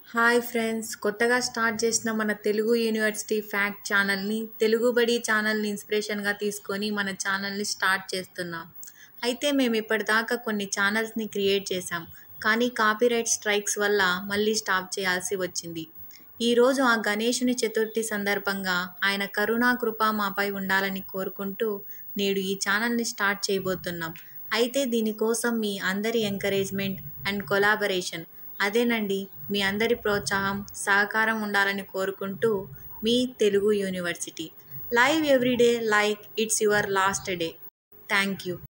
hi friends కొత్తగా start చేసిన మన తెలుగు యూనివర్సిటీ ఫ్యాక్ట్ ఛానల్ని తెలుగుబడి ఛానల్ని ఇన్స్పిరేషన్గా తీసుకొని మన ఛానల్ని స్టార్ట్ చేస్తున్నాం అయితే మేము ఇప్పటిదాకా కొన్ని ఛానల్స్ని క్రియేట్ చేశాం కానీ కాపీరైట్ స్ట్రైక్స్ వల్ల మళ్ళీ స్టాప్ చేయాల్సి వచ్చింది ఈరోజు ఆ గణేషుని చతుర్థి సందర్భంగా ఆయన కరుణా కృప మాపై ఉండాలని కోరుకుంటూ నేడు ఈ ఛానల్ని స్టార్ట్ చేయబోతున్నాం అయితే దీనికోసం మీ అందరి ఎంకరేజ్మెంట్ అండ్ కొలాబరేషన్ అదేనండి మీ అందరి ప్రోత్సాహం సహకారం ఉండాలని కోరుకుంటూ మీ Telugu university live everyday like it's your last day thank you